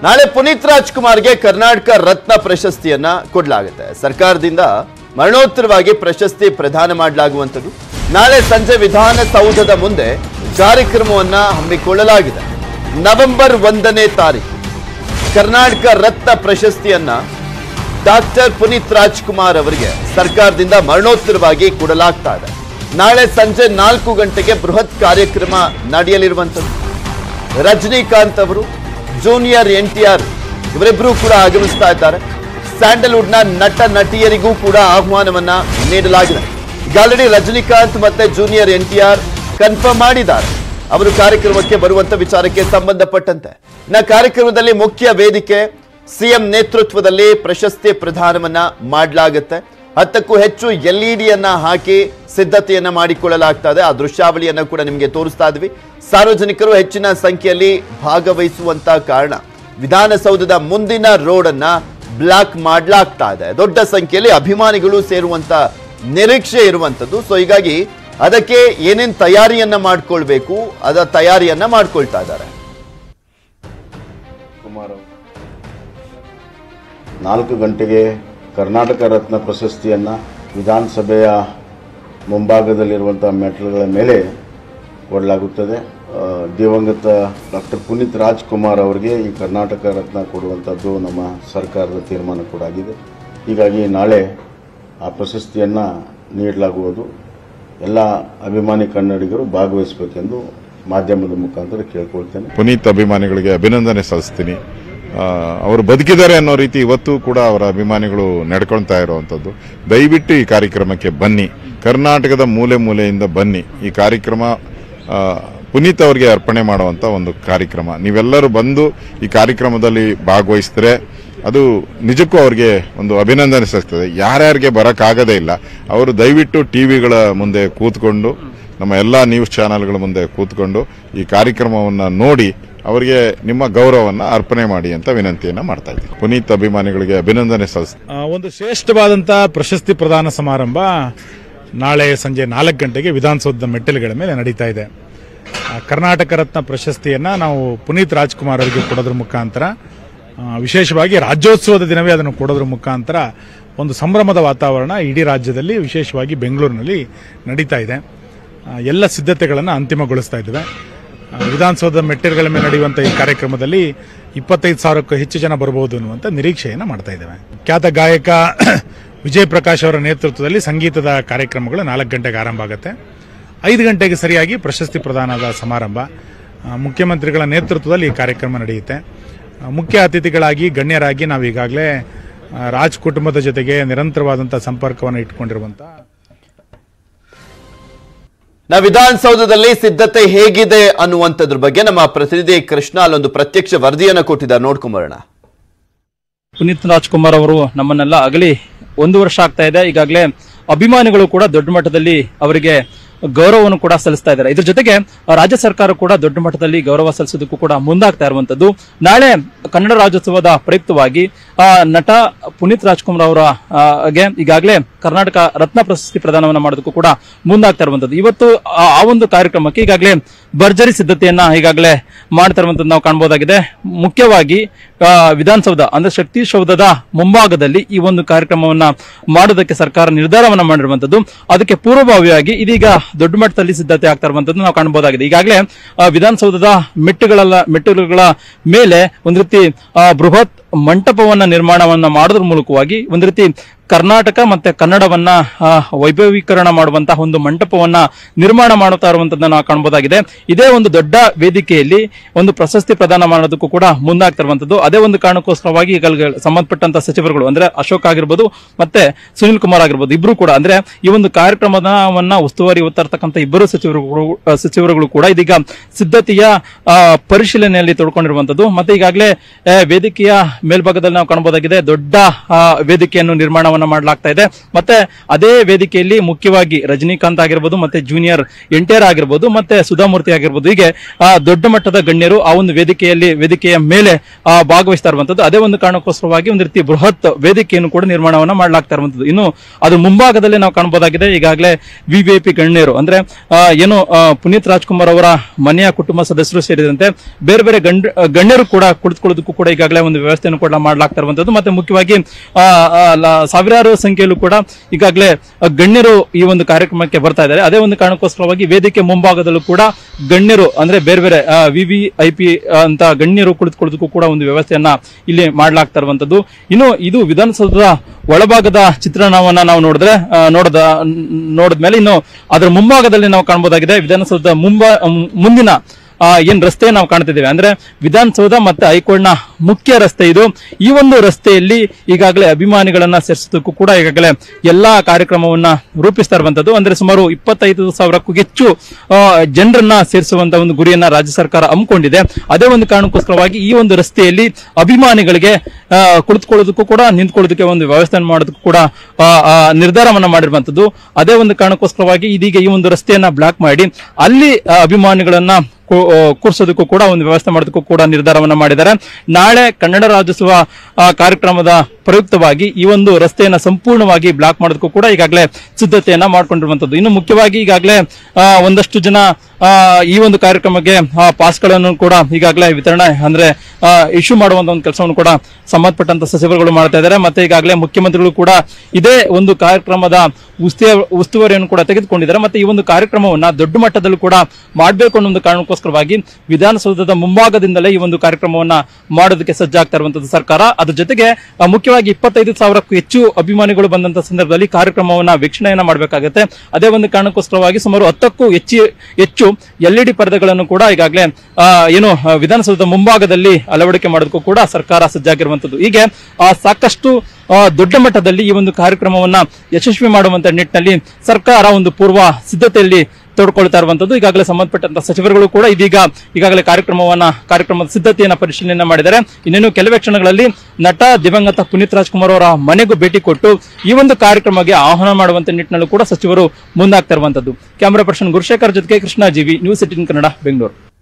ನಾಳೆ ಪುನೀತ್ ರಾಜ್ಕುಮಾರ್ಗೆ ಕರ್ನಾಟಕ ರತ್ನ ಪ್ರಶಸ್ತಿಯನ್ನ ಕೊಡಲಾಗುತ್ತೆ ಸರ್ಕಾರದಿಂದ ಮರಣೋತ್ತರವಾಗಿ ಪ್ರಶಸ್ತಿ ಪ್ರದಾನ ಮಾಡಲಾಗುವಂಥದ್ದು ನಾಳೆ ಸಂಜೆ ವಿಧಾನಸೌಧದ ಮುಂದೆ ಕಾರ್ಯಕ್ರಮವನ್ನ ಹಮ್ಮಿಕೊಳ್ಳಲಾಗಿದೆ ನವೆಂಬರ್ ಒಂದನೇ ತಾರೀಕು ಕರ್ನಾಟಕ ರತ್ನ ಪ್ರಶಸ್ತಿಯನ್ನ ಡಾಕ್ಟರ್ ಪುನೀತ್ ರಾಜ್ಕುಮಾರ್ ಅವರಿಗೆ ಸರ್ಕಾರದಿಂದ ಮರಣೋತ್ತರವಾಗಿ ಕೊಡಲಾಗ್ತಾ ಇದೆ ನಾಳೆ ಸಂಜೆ ನಾಲ್ಕು ಗಂಟೆಗೆ ಬೃಹತ್ ಕಾರ್ಯಕ್ರಮ ನಡೆಯಲಿರುವಂಥದ್ದು ರಜನಿಕಾಂತ್ ಅವರು ಜೂನಿಯರ್ ಎನ್ ಟಿ ಆರ್ ಇವರಿಬ್ಬರೂ ಕೂಡ ಆಗಮಿಸ್ತಾ ಇದ್ದಾರೆ ಸ್ಯಾಂಡಲ್ವುಡ್ನ ನಟ ನಟಿಯರಿಗೂ ಕೂಡ ಆಹ್ವಾನವನ್ನ ನೀಡಲಾಗಿದೆ ಈಗ ಆಲ್ರೆಡಿ ರಜನಿಕಾಂತ್ ಮತ್ತೆ junior N T R confirm ಮಾಡಿದ್ದಾರೆ ಅವರು ಕಾರ್ಯಕ್ರಮಕ್ಕೆ ಬರುವಂತ ವಿಚಾರಕ್ಕೆ ಸಂಬಂಧಪಟ್ಟಂತೆ ಇನ್ನ ಕಾರ್ಯಕ್ರಮದಲ್ಲಿ ಮುಖ್ಯ ವೇದಿಕೆ ಸಿಎಂ ನೇತೃತ್ವದಲ್ಲಿ ಪ್ರಶಸ್ತಿ ಪ್ರದಾನವನ್ನ ಮಾಡಲಾಗುತ್ತೆ ಹತ್ತಕ್ಕೂ ಹೆಚ್ಚು ಎಲ್ ಇ ಡಿಯನ್ನ ಹಾಕಿ ಸಿದ್ಧತೆಯನ್ನ ಮಾಡಿಕೊಳ್ಳಲಾಗ್ತಾ ಇದೆ ಆ ದೃಶ್ಯಾವಳಿಯನ್ನ ಕೂಡ ನಿಮಗೆ ತೋರಿಸ್ತಾ ಇದ್ವಿ ಸಾರ್ವಜನಿಕರು ಹೆಚ್ಚಿನ ಸಂಖ್ಯೆಯಲ್ಲಿ ಭಾಗವಹಿಸುವಂತ ಕಾರಣ ವಿಧಾನಸೌಧದ ಮುಂದಿನ ರೋಡ್ ಅನ್ನ ಬ್ಲಾಕ್ ಮಾಡಲಾಗ್ತಾ ಇದೆ ದೊಡ್ಡ ಸಂಖ್ಯೆಯಲ್ಲಿ ಅಭಿಮಾನಿಗಳು ಸೇರುವಂತ ನಿರೀಕ್ಷೆ ಇರುವಂತದ್ದು ಸೊ ಹೀಗಾಗಿ ಅದಕ್ಕೆ ಏನೇನ್ ತಯಾರಿಯನ್ನ ಮಾಡ್ಕೊಳ್ಬೇಕು ಅದ ತಯಾರಿಯನ್ನ ಮಾಡ್ಕೊಳ್ತಾ ಇದ್ದಾರೆ ಕುಮಾರ್ ಅವರು. ನಾಲ್ಕು ಗಂಟೆಗೆ ಕರ್ನಾಟಕ ರತ್ನ ಪ್ರಶಸ್ತಿಯನ್ನು ವಿಧಾನಸಭೆಯ ಮುಂಭಾಗದಲ್ಲಿರುವಂಥ ಮೆಟ್ಲುಗಳ ಮೇಲೆ ಕೊಡಲಾಗುತ್ತದೆ ಆ, ದಿವಂಗತ ಡಾಕ್ಟರ್ ಪುನೀತ್ ರಾಜ್ಕುಮಾರ್ ಅವರಿಗೆ ಈ ಕರ್ನಾಟಕ ರತ್ನ ಕೊಡುವಂಥದ್ದು ನಮ್ಮ ಸರ್ಕಾರದ ತೀರ್ಮಾನ ಕೂಡ ಆಗಿದೆ ಹೀಗಾಗಿ ನಾಳೆ ಆ ಪ್ರಶಸ್ತಿಯನ್ನು ನೀಡಲಾಗುವುದು ಎಲ್ಲ ಅಭಿಮಾನಿ ಕನ್ನಡಿಗರು ಭಾಗವಹಿಸಬೇಕೆಂದು ಮಾಧ್ಯಮದ ಮುಖಾಂತರ ಕೇಳ್ಕೊಳ್ತೇನೆ ಪುನೀತ್ ಅಭಿಮಾನಿಗಳಿಗೆ ಅಭಿನಂದನೆ ಸಲ್ಲಿಸ್ತೀನಿ ಆ, ಅವರು ಬದುಕಿದ್ದಾರೆ ಅನ್ನೋ ರೀತಿ ಇವತ್ತು ಕೂಡ ಅವರ ಅಭಿಮಾನಿಗಳು ನಡ್ಕೊಳ್ತಾ ಇರುವಂತದ್ದು ದಯವಿಟ್ಟು ಈ ಕಾರ್ಯಕ್ರಮಕ್ಕೆ ಬನ್ನಿ ಕರ್ನಾಟಕದ ಮೂಲೆ ಮೂಲೆಯಿಂದ ಬನ್ನಿ ಈ ಕಾರ್ಯಕ್ರಮ ಆ, ಪುನೀತ್ ಅವರಿಗೆ ಅರ್ಪಣೆ ಮಾಡುವಂತ ಒಂದು ಕಾರ್ಯಕ್ರಮ ನೀವೆಲ್ಲರೂ ಬಂದು ಈ ಕಾರ್ಯಕ್ರಮದಲ್ಲಿ ಭಾಗವಹಿಸಿದ್ರೆ ಅದು ನಿಜಕ್ಕೂ ಅವ್ರಿಗೆ ಒಂದು ಅಭಿನಂದನೆ ಸಲ್ಲಿಸ್ತದೆ ಯಾರ್ಯಾರಿಗೆ ಬರಕ್ಕಾಗದೇ ಇಲ್ಲ ಅವರು ದಯವಿಟ್ಟು ಟಿವಿಗಳ ಮುಂದೆ ಕೂತ್ಕೊಂಡು ನಮ್ಮ ಎಲ್ಲಾ ನ್ಯೂಸ್ ಚಾನೆಲ್ಗಳ ಮುಂದೆ ಕೂತ್ಕೊಂಡು ಈ ಕಾರ್ಯಕ್ರಮವನ್ನ ನೋಡಿ ಅವರಿಗೆ ನಿಮ್ಮ ಗೌರವವನ್ನ ಅರ್ಪಣೆ ಮಾಡಿ ಅಂತ ವಿನಂತಿಯನ್ನ ಮಾಡ್ತಾ ಇದ್ದೀನಿ ಪುನೀತ್ ಅಭಿಮಾನಿಗಳಿಗೆ ಅಭಿನಂದನೆ ಸಲ್ಲಿಸ್ತೀನಿ ಆ, ಒಂದು ಶ್ರೇಷ್ಠವಾದಂಥ ಪ್ರಶಸ್ತಿ ಪ್ರದಾನ ಸಮಾರಂಭ ನಾಳೆ ಸಂಜೆ ನಾಲ್ಕು ಗಂಟೆಗೆ ವಿಧಾನಸೌಧದ ಮೆಟ್ಟಿಲುಗಳ ಮೇಲೆ ನಡೀತಾ ಇದೆ ಆ, ಕರ್ನಾಟಕ ರತ್ನ ಪ್ರಶಸ್ತಿಯನ್ನ ನಾವು ಪುನೀತ್ ರಾಜ್ಕುಮಾರ್ ಅವರಿಗೆ ಕೊಡೋದ್ರ ಮುಖಾಂತರ ಆ, ವಿಶೇಷವಾಗಿ ರಾಜ್ಯೋತ್ಸವದ ದಿನವೇ ಅದನ್ನು ಕೊಡೋದ್ರ ಮುಖಾಂತರ ಒಂದು ಸಂಭ್ರಮದ ವಾತಾವರಣ ಇಡೀ ರಾಜ್ಯದಲ್ಲಿ ವಿಶೇಷವಾಗಿ ಬೆಂಗಳೂರಿನಲ್ಲಿ ನಡೀತಾ ಇದೆ ಆ, ಎಲ್ಲ ಸಿದ್ಧತೆಗಳನ್ನು ಅಂತಿಮಗೊಳಿಸ್ತಾ ಇದ್ದೇವೆ ಆ, ವಿಧಾನಸೌಧದ ಮೆಟ್ಟಿಲುಗಳ ಮೇಲೆ ನಡೆಯುವಂಥ ಈ ಕಾರ್ಯಕ್ರಮದಲ್ಲಿ ಇಪ್ಪತ್ತೈದು ಸಾವಿರಕ್ಕೂ ಹೆಚ್ಚು ಜನ ಬರಬಹುದು ಅನ್ನುವಂಥ ನಿರೀಕ್ಷೆಯನ್ನು ಮಾಡ್ತಾ ಇದ್ದೇವೆ ಖ್ಯಾತ ಗಾಯಕ ವಿಜಯ್ ಪ್ರಕಾಶ್ ಅವರ ನೇತೃತ್ವದಲ್ಲಿ ಸಂಗೀತದ ಕಾರ್ಯಕ್ರಮಗಳು ನಾಲ್ಕು ಗಂಟೆಗೆ ಆರಂಭ ಆಗುತ್ತೆ ಐದು ಗಂಟೆಗೆ ಸರಿಯಾಗಿ ಪ್ರಶಸ್ತಿ ಪ್ರದಾನದ ಸಮಾರಂಭ ಆ, ಮುಖ್ಯಮಂತ್ರಿಗಳ ನೇತೃತ್ವದಲ್ಲಿ ಈ ಕಾರ್ಯಕ್ರಮ ನಡೆಯುತ್ತೆ ಆ, ಮುಖ್ಯ ಅತಿಥಿಗಳಾಗಿ ಗಣ್ಯರಾಗಿ ನಾವು ಈಗಾಗಲೇ ಆ, ರಾಜ್ ಕುಟುಂಬದ ಜೊತೆಗೆ ನಿರಂತರವಾದಂಥ ಸಂಪರ್ಕವನ್ನು ಇಟ್ಕೊಂಡಿರುವಂಥ ನಾ ವಿಧಾನಸೌಧದಲ್ಲಿ ಸಿದ್ಧತೆ ಹೇಗಿದೆ ಅನ್ನುವಂಥದ್ರ ಬಗ್ಗೆ ನಮ್ಮ ಪ್ರತಿನಿಧಿ ಕೃಷ್ಣ ಅಲ್ಲೊಂದು ಪ್ರತ್ಯಕ್ಷ ವರದಿಯನ್ನ ಕೊಟ್ಟಿದ್ದಾರೆ ನೋಡ್ಕೊಂಬರೋಣ ಪುನೀತ್ ರಾಜ್ಕುಮಾರ್ ಅವರು ನಮ್ಮನ್ನೆಲ್ಲ ಅಗಲಿ ಒಂದು ವರ್ಷ ಆಗ್ತಾ ಇದೆ ಈಗಾಗಲೇ ಅಭಿಮಾನಿಗಳು ಕೂಡ ದೊಡ್ಡ ಮಟ್ಟದಲ್ಲಿ ಅವರಿಗೆ ಗೌರವವನ್ನು ಕೂಡ ಸಲ್ಲಿಸ್ತಾ ಇದ್ದಾರೆ ಇದ್ರ ಜೊತೆಗೆ ರಾಜ್ಯ ಸರ್ಕಾರ ಕೂಡ ದೊಡ್ಡ ಮಟ್ಟದಲ್ಲಿ ಗೌರವ ಸಲ್ಲಿಸೋದಕ್ಕೂ ಕೂಡ ಮುಂದಾಗ್ತಾ ಇರುವಂತದ್ದು ನಾಳೆ ಕನ್ನಡ ರಾಜ್ಯೋತ್ಸವದ ಪ್ರಯುಕ್ತವಾಗಿ ಆ, ನಟ ಪುನೀತ್ ರಾಜ್ಕುಮಾರ್ ಅವರ ಆ, ಗೆ ಈಗಾಗಲೇ ಕರ್ನಾಟಕ ರತ್ನ ಪ್ರಶಸ್ತಿ ಪ್ರದಾನವನ್ನ ಮಾಡೋದಕ್ಕೂ ಕೂಡ ಮುಂದಾಗ್ತಾ ಇರುವಂತದ್ದು ಇವತ್ತು ಆ ಆ ಒಂದು ಕಾರ್ಯಕ್ರಮಕ್ಕೆ ಈಗಾಗಲೇ ಭರ್ಜರಿ ಸಿದ್ಧತೆಯನ್ನ ಈಗಾಗಲೇ ಮಾಡ್ತಾ ಇರುವಂತದ್ದು ನಾವು ಕಾಣಬಹುದಾಗಿದೆ ಮುಖ್ಯವಾಗಿ ಆ, ವಿಧಾನಸೌಧ ಅಂದ್ರೆ ಶಕ್ತಿ ಸೌಧದ ಮುಂಭಾಗದಲ್ಲಿ ಈ ಒಂದು ಕಾರ್ಯಕ್ರಮವನ್ನ ಮಾಡೋದಕ್ಕೆ ಸರ್ಕಾರ ನಿರ್ಧಾರವನ್ನ ಮಾಡಿರುವಂತದ್ದು ಅದಕ್ಕೆ ಪೂರ್ವಭಾವಿಯಾಗಿ ಇದೀಗ ದೊಡ್ಡ ಮಟ್ಟದಲ್ಲಿ ಸಿದ್ಧತೆ ಆಗ್ತಾ ಇರುವಂತದ್ದು ನಾವು ಕಾಣಬಹುದಾಗಿದೆ ಈಗಾಗಲೇ ಆ, ವಿಧಾನಸೌಧದ ಮೆಟ್ಟುಗಳ ಮೆಟ್ಟುಗಳ ಮೇಲೆ ಒಂದು ರೀತಿ ಆ, ಬೃಹತ್ ಮಂಟಪವನ್ನ ನಿರ್ಮಾಣವನ್ನ ಮಾಡೋದ್ರ ಮೂಲಕವಾಗಿ ಒಂದು ರೀತಿ ಕರ್ನಾಟಕ ಮತ್ತೆ ಕನ್ನಡವನ್ನ ಆ, ವೈಭವೀಕರಣ ಮಾಡುವಂತಹ ಒಂದು ಮಂಟಪವನ್ನ ನಿರ್ಮಾಣ ಮಾಡುತ್ತಾ ಇರುವಂತದ್ದನ್ನ ನಾವು ಕಾಣಬಹುದಾಗಿದೆ ಇದೇ ಒಂದು ದೊಡ್ಡ ವೇದಿಕೆಯಲ್ಲಿ ಒಂದು ಪ್ರಶಸ್ತಿ ಪ್ರದಾನ ಮಾಡೋದಕ್ಕೂ ಕೂಡ ಮುಂದಾಗ್ತಾ ಇರುವಂತದ್ದು ಅದೇ ಒಂದು ಕಾರಣಕ್ಕೋಸ್ಕರವಾಗಿ ಈಗಾಗಲೇ ಸಂಬಂಧಪಟ್ಟಂತ ಸಚಿವರುಗಳು ಅಂದ್ರೆ ಅಶೋಕ್ ಆಗಿರ್ಬೋದು ಮತ್ತೆ ಸುನಿಲ್ ಕುಮಾರ್ ಆಗಿರ್ಬೋದು ಇಬ್ರು ಕೂಡ ಅಂದ್ರೆ ಈ ಒಂದು ಕಾರ್ಯಕ್ರಮವನ್ನ ಉಸ್ತುವಾರಿ ಹೊತ್ತಿರ್ತಕ್ಕಂಥ ಇಬ್ಬರು ಸಚಿವರುಗಳು ಆ, ಸಚಿವರುಗಳು ಕೂಡ ಇದೀಗ ಸಿದ್ಧತೆಯ ಆ, ಪರಿಶೀಲನೆಯಲ್ಲಿ ತೊಡ್ಕೊಂಡಿರುವಂತದ್ದು ಮತ್ತೆ ಈಗಾಗಲೇ ಆ, ವೇದಿಕೆಯ ಮೇಲ್ಭಾಗದಲ್ಲಿ ನಾವು ಕಾಣಬಹುದಾಗಿದೆ ದೊಡ್ಡ ಆ, ವೇದಿಕೆಯನ್ನು ನಿರ್ಮಾಣ ನಿರ್ಧಾರವನ್ನ ಮಾಡಲಾಗ್ತಾ ಇದೆ ಮತ್ತೆ ಅದೇ ವೇದಿಕೆಯಲ್ಲಿ ಮುಖ್ಯವಾಗಿ ರಜನಿಕಾಂತ್ ಆಗಿರ್ಬೋದು ಮತ್ತೆ ಜೂನಿಯರ್ ಎನ್ ಟಿ ಆರ್ ಆಗಿರ್ಬೋದು ಮತ್ತೆ ಸುಧಾಮೂರ್ತಿ ಆಗಿರ್ಬೋದು ಹೀಗೆ ಆ, ದೊಡ್ಡ ಮಟ್ಟದ ಗಣ್ಯರು ಆ ಒಂದು ವೇದಿಕೆಯಲ್ಲಿ ವೇದಿಕೆಯ ಮೇಲೆ ಆ, ಭಾಗವಹಿಸ್ತಾ ಇರುವಂತದ್ದು ಅದೇ ಒಂದು ಕಾರಣಕ್ಕೋಸ್ಕರವಾಗಿ ಒಂದು ರೀತಿ ಬೃಹತ್ ವೇದಿಕೆಯನ್ನು ಕೂಡ ನಿರ್ಮಾಣವನ್ನ ಮಾಡಲಾಗ್ತಾ ಇರುವಂತದ್ದು ಇನ್ನು ಅದ್ರ ಮುಂಭಾಗದಲ್ಲಿ ನಾವು ಕಾಣಬಹುದಾಗಿದೆ ಈಗಾಗಲೇ ವಿವಿಐಪಿ ಗಣ್ಯರು ಅಂದ್ರೆ ಆ, ಏನು ಆ, ಪುನೀತ್ ರಾಜ್ಕುಮಾರ್ ಅವರ ಮನೆಯ ಕುಟುಂಬ ಸದಸ್ಯರು ಸೇರಿದಂತೆ ಬೇರೆ ಬೇರೆ ಗಂಡ ಗಣ್ಯರು ಕೂಡ ಕುಳಿತುಕೊಳ್ಳೋದಕ್ಕೂ ಕೂಡ ಈಗಾಗಲೇ ಒಂದು ವ್ಯವಸ್ಥೆಯನ್ನು ಕೂಡ ಮಾಡಲಾಗ್ತಾ ಇರುವಂತದ್ದು ಮತ್ತೆ ಮುಖ್ಯವಾಗಿ ಆ, ಆ, ಲ- ಸಾವಿರಾರು ಸಂಖ್ಯೆಯಲ್ಲೂ ಕೂಡ ಈಗಾಗಲೇ ಆ, ಗಣ್ಯರು ಈ ಒಂದು ಕಾರ್ಯಕ್ರಮಕ್ಕೆ ಬರ್ತಾ ಇದ್ದಾರೆ ಅದೇ ಒಂದು ಕಾರಣಕ್ಕೋಸ್ಕರವಾಗಿ ವೇದಿಕೆ ಮುಂಭಾಗದಲ್ಲೂ ಕೂಡ ಗಣ್ಯರು ಅಂದ್ರೆ ಬೇರೆ ಬೇರೆ ವಿವಿ ಐ ಪಿ ಅಂತ ಗಣ್ಯರು ಕುಳಿತುಕೊಳ್ಳೋದಕ್ಕೂ ಕೂಡ ಒಂದು ವ್ಯವಸ್ಥೆಯನ್ನ ಇಲ್ಲಿ ಮಾಡಲಾಗ್ತಾ ಇರುವಂತದ್ದು ಇನ್ನು ಇದು ವಿಧಾನಸೌಧದ ಒಳಭಾಗದ ಚಿತ್ರಣವನ್ನ ನಾವು ನೋಡಿದ್ರೆ ಆ, ನೋಡದ ನೋಡಿದ್ಮೇಲೆ ಇನ್ನು ಅದರ ಮುಂಭಾಗದಲ್ಲಿ ನಾವು ಕಾಣಬಹುದಾಗಿದೆ ವಿಧಾನಸೌಧದ ಮುಂಬ ಮುಂದಿನ ಆ, ಏನ್ ರಸ್ತೆ ನಾವು ಕಾಣ್ತಿದ್ದೇವೆ ಅಂದ್ರೆ ವಿಧಾನಸೌಧ ಮತ್ತೆ ಹೈಕೋರ್ಟ್ನ ಮುಖ್ಯ ರಸ್ತೆ ಇದು ಈ ಒಂದು ರಸ್ತೆಯಲ್ಲಿ ಈಗಾಗಲೇ ಅಭಿಮಾನಿಗಳನ್ನ ಸೇರಿಸೋದಕ್ಕೂ ಕೂಡ ಈಗಾಗಲೇ ಎಲ್ಲಾ ಕಾರ್ಯಕ್ರಮವನ್ನ ರೂಪಿಸ್ತಾ ಇರುವಂತದ್ದು ಅಂದ್ರೆ ಸುಮಾರು ಇಪ್ಪತ್ತೈದು ಸಾವಿರಕ್ಕೂ ಹೆಚ್ಚು ಆ, ಜನರನ್ನ ಸೇರಿಸುವಂತ ಒಂದು ಗುರಿಯನ್ನ ರಾಜ್ಯ ಸರ್ಕಾರ ಹಮ್ಮಿಕೊಂಡಿದೆ ಅದೇ ಒಂದು ಕಾರಣಕ್ಕೋಸ್ಕರವಾಗಿ ಈ ಒಂದು ರಸ್ತೆಯಲ್ಲಿ ಅಭಿಮಾನಿಗಳಿಗೆ ಆ, ಕುಳಿತುಕೊಳ್ಳೋದಕ್ಕೂ ಕೂಡ ನಿಂತ್ಕೊಳ್ಳೋದಕ್ಕೆ ಒಂದು ವ್ಯವಸ್ಥೆ ಮಾಡೋದಕ್ಕೂ ಕೂಡ ಆ, ಆ, ನಿರ್ಧಾರವನ್ನ ಮಾಡಿರುವಂತದ್ದು ಅದೇ ಒಂದು ಕಾರಣಕ್ಕೋಸ್ಕರವಾಗಿ ಇದೀಗ ಈ ಒಂದು ರಸ್ತೆಯನ್ನ ಬ್ಲಾಕ್ ಮಾಡಿ ಅಲ್ಲಿ ಆ, ಅಭಿಮಾನಿಗಳನ್ನ ಕೂ- ಆ, ಕೂರ್ಸೋದಕ್ಕೂ ಕೂಡ ಒಂದು ವ್ಯವಸ್ಥೆ ಮಾಡೋದಕ್ಕೂ ಕೂಡ ನಿರ್ಧಾರವನ್ನ ಮಾಡಿದ್ದಾರೆ ನಾಳೆ ಕನ್ನಡ ರಾಜ್ಯೋತ್ಸವ ಆ, ಕಾರ್ಯಕ್ರಮದ ಪ್ರಯುಕ್ತವಾಗಿ ಈ ಒಂದು ರಸ್ತೆಯನ್ನ ಸಂಪೂರ್ಣವಾಗಿ ಬ್ಲಾಕ್ ಮಾಡೋದಕ್ಕೂ ಕೂಡ ಈಗಾಗಲೇ ಸಿದ್ಧತೆಯನ್ನ ಮಾಡ್ಕೊಂಡಿರುವಂತದ್ದು ಇನ್ನು ಮುಖ್ಯವಾಗಿ ಈಗಾಗಲೇ ಆ, ಒಂದಷ್ಟು ಜನ ಆ, ಈ ಒಂದು ಕಾರ್ಯಕ್ರಮಕ್ಕೆ ಆ, ಪಾಸ್ಗಳನ್ನು ಕೂಡ ಈಗಾಗಲೇ ವಿತರಣೆ ಅಂದ್ರೆ ಇಶ್ಯೂ ಮಾಡುವಂತ ಒಂದು ಕೆಲಸವನ್ನು ಕೂಡ ಸಂಬಂಧಪಟ್ಟಂತ ಸಚಿವರುಗಳು ಮಾಡ್ತಾ ಇದ್ದಾರೆ ಮತ್ತೆ ಈಗಾಗಲೇ ಮುಖ್ಯಮಂತ್ರಿಗಳು ಕೂಡ ಇದೇ ಒಂದು ಕಾರ್ಯಕ್ರಮದ ಉಸ್ತೇ ಉಸ್ತುವಾರಿಯನ್ನು ಕೂಡ ತೆಗೆದುಕೊಂಡಿದ್ದಾರೆ ಮತ್ತೆ ಈ ಒಂದು ಕಾರ್ಯಕ್ರಮವನ್ನ ದೊಡ್ಡ ಮಟ್ಟದಲ್ಲೂ ಕೂಡ ಮಾಡಬೇಕು ಅನ್ನೋ ಒಂದು ಕಾರಣಕ್ಕೋಸ್ಕರವಾಗಿ ವಿಧಾನಸೌಧದ ಮುಂಭಾಗದಿಂದಲೇ ಈ ಒಂದು ಕಾರ್ಯಕ್ರಮವನ್ನ ಮಾಡೋದಕ್ಕೆ ಸಜ್ಜಾಗ್ತಾ ಇರುವಂತದ್ದು ಸರ್ಕಾರ ಅದ್ರ ಜೊತೆಗೆ ಆ, ಮುಖ್ಯವಾಗಿ ಇಪ್ಪತ್ತೈದು ಸಾವಿರಕ್ಕೂ ಹೆಚ್ಚು ಅಭಿಮಾನಿಗಳು ಬಂದಂತ ಸಂದರ್ಭದಲ್ಲಿ ಕಾರ್ಯಕ್ರಮವನ್ನ ವೀಕ್ಷಣೆಯನ್ನ ಮಾಡಬೇಕಾಗುತ್ತೆ ಅದೇ ಒಂದು ಕಾರಣಕ್ಕೋಸ್ಕರವಾಗಿ ಸುಮಾರು ಹತ್ತಕ್ಕೂ ಹೆಚ್ಚು ಹೆಚ್ಚು ಎಲ್ ಇ ಡಿ ಪರದೆಗಳನ್ನು ಕೂಡ ಈಗಾಗಲೇ ಆ, ಏನು ಆ, ವಿಧಾನಸೌಧದ ಮುಂಭಾಗದಲ್ಲಿ ಅಳವಡಿಕೆ ಮಾಡೋದಕ್ಕೂ ಕೂಡ ಸರ್ಕಾರ ಸಜ್ಜಾಗಿರುವಂತದ್ದು ಹೀಗೆ ಆ, ಸಾಕಷ್ಟು ಆ, ದೊಡ್ಡ ಮಟ್ಟದಲ್ಲಿ ಈ ಒಂದು ಕಾರ್ಯಕ್ರಮವನ್ನ ಯಶಸ್ವಿ ಮಾಡುವಂತ ನಿಟ್ಟಿನಲ್ಲಿ ಸರ್ಕಾರ ಒಂದು ಪೂರ್ವ ಸಿದ್ಧತೆಯಲ್ಲಿ ತೊಡ್ಕೊಳ್ತಾ ಇರುವಂತದ್ದು ಈಗಾಗಲೇ ಸಂಬಂಧಪಟ್ಟಂತ ಸಚಿವರುಗಳು ಕೂಡ ಇದೀಗ ಈಗಾಗಲೇ ಕಾರ್ಯಕ್ರಮವನ್ನ ಕಾರ್ಯಕ್ರಮದ ಸಿದ್ಧತೆಯನ್ನ ಪರಿಶೀಲನೆ ಮಾಡಿದ್ದಾರೆ ಇನ್ನೇನು ಕೆಲವೇ ಕ್ಷಣಗಳಲ್ಲಿ ನಟ ದಿವಂಗತ ಪುನೀತ್ ರಾಜ್ಕುಮಾರ್ ಅವರ ಮನೆಗೂ ಭೇಟಿ ಕೊಟ್ಟು ಈ ಒಂದು ಕಾರ್ಯಕ್ರಮಕ್ಕೆ ಆಹ್ವಾನ ಮಾಡುವಂತ ನಿಟ್ಟಿನಲ್ಲೂ ಕೂಡ ಸಚಿವರು ಮುಂದಾಗ್ತಾ ಇರುವಂತದ್ದು ಕ್ಯಾಮರಾ ಪರ್ಸನ್ ಗುರುಶೇಖರ್ ಜೊತೆಗೆ ಕೃಷ್ಣ ಜೀವಿ ನ್ಯೂಸ್ ಏಟಿನ್ ಕನ್ನಡ ಬೆಂಗಳೂರು